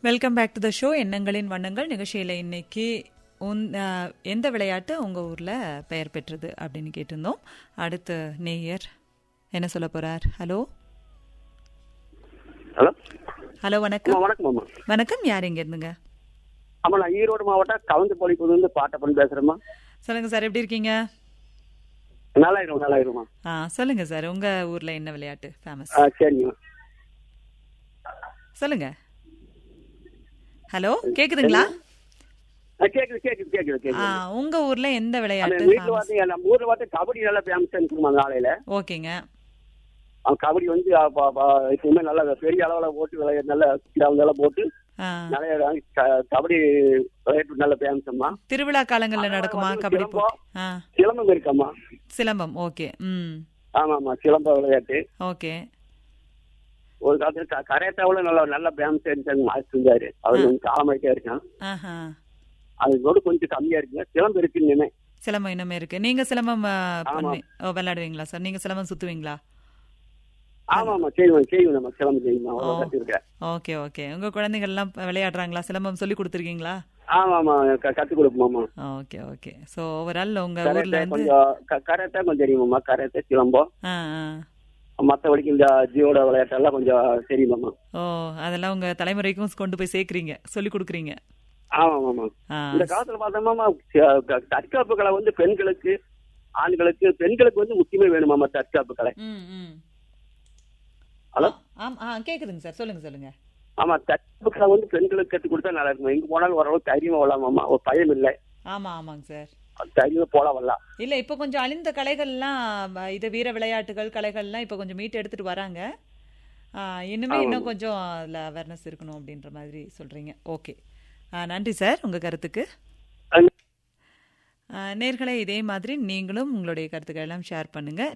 Welcome back to the show எண்ணங்களின் வண்ணங்கள் நிகழ்ச்சியில் இன்னைக்கு உன் ஆ, எந்த விளையாட்டு உங்கள் ஊரில் பெயர் பெற்றது அப்படின்னு கேட்டிருந்தோம் அடுத்து நேயர் என்ன சொல்ல போறார் ஹலோ ஹலோ ஹலோ அம்மா வணக்கம் வணக்கம் அம்மா வணக்கம் யார் இங்க இருந்துங்க அம்மா நான் ஈரோடு மாவட்டம் கவுந்தப்பாளையத்துலேருந்து பாட்டப்பன் பேசுகிறேம்மா சொல்லுங்க சார் எப்படி இருக்கீங்க நல்லா இருக்கும் நல்லா இருக்குமா ஆ சொல்லுங்க சார் உங்க ஊர்ல என்ன விளையாட்டு ஃபேமஸ் ஆ சரிங்கம்மா சொல்லுங்க ஹலோ கேக்குதுங்களா ஆ கேட்குது கேட்குது கேட்குது ஆ கேட்குது உங்க ஊர்ல எந்த அந்த விளையாட்டு வீட்டில் ஃபேமஸ் பார்த்தீங்க நம்ம ஊரில் பார்த்து கபடி நல்லா ஃபேமஸாக இருக்குமா காலையில் ஓகேங்க கபடி வந்து அப்ப- அப்ப எப்பவுமே நல்லா பெரிய அளவில் போட்டு விளையா நல்ல கிரவுண்டெல்லாம் போட்டு ஆ, நிறைய க- கபடி விளையாட்டு நல்ல ஃபேமஸ்மா திருவிழா காலங்கள்ல அப்புறம் நடக்குமா வந்து கபடி சிலம்பம். போட்டி ஆ சிலம்பம் இருக்காம்மா சிலம்பம் ஓகே ம் ஆமாம்மா சிலம்ப விளையாட்டு ஓகே ஒரு காலத்துல க- கரேட்டாவில் நல்ல நல்ல ஃபேமஸாக இருந்தாங்க மாஸ்டர் இருந்தாரு அவர் வந்து காலமாயிட்டே இருக்கான் ஆஹா அதோட கொஞ்சம் கம்மியா இருக்குங்க சிலம்பு இருக்குன்னு சிலம்பம் இன்னுமே இருக்கு நீங்க சிலம்பம் ஆ, ஆமா. பண்ணி ஓ, விளையாடுவீங்களா சார் நீங்க சிலம்பம் சுத்துவீங்களா ஆமா ஆமா செய்வோம் செய்வோம் நம்ம சிலம்பு செய்வோம் ஓ. அவ்வளோ கற்றுருக்கேன் ஓகே ஓகே உங்க குழந்தைகள் எல்லாம் விளையாடுறாங்களா சிலம்பம் சொல்லி கொடுத்துருக்கீங்களா ஆமா ஆமா க- கத்துக் கொடுப்போம்மா ஓகே ஓகே ஸோ ஓவரால் உங்க ஊர்ல கராத்தே வந்து கொஞ்சம் க- கராத்தே கொஞ்சம் தெரியுமாம்மா கராத்தே சிலம்பம் ஆ ஆ மற்றபடிக்கு இந்த ஜியோட விளையாட்டெல்லாம் கொஞ்சம் தெரியுமாம்மா ஓ அதெல்லாம் உங்க தலைமுறைக்கும் கொண்டு போய் சேர்க்கறீங்க சொல்லி கொடுக்குறீங்க ஆமா ஆமா ஆ இந்த காலத்துல பார்த்தோம்மா தற்காப்பு கலை வந்து பெண்களுக்கு ஆண்களுக்கு பெண்களுக்கு வந்து முக்கியமே வேணுமாம்மா தற்காப்பு கலை ம் ம் ஹலோ ஆம் ஆ கேக்குதுங்க சார் சொல்லுங்க சொல்லுங்க ஆமா தற்காப்பு கலை வந்து பெண்களுக்கு கற்றுக் கொடுத்தா நல்லா இருக்கும் எங்க போனாலும் ஓரளவு தைரியமா வரலாமாம்மா ஒரு பயம் இல்லை ஆமா ஆமாங்க சார் தைரியமா போலாம் வரலாம் இல்ல இப்ப கொஞ்சம் அழிந்த கலைகள்லாம் ப- இது வீர விளையாட்டுகள் கலைகள்லாம் இப்ப கொஞ்சம் மீட்டு எடுத்துட்டு வராங்க ஆ, இன்னுமே இன்னும் கொஞ்சம் அதுல அவேர்னஸ் இருக்கணும் அப்படின்ற மாதிரி சொல்றீங்க ஓகே நன்றி சார் உங்க கருத்துக்கு அஹ் ஆ, நேர்களே இதே மாதிரி நீங்களும் உங்களுடைய கருத்துக்கள் எல்லாம் ஷேர் பண்ணுங்க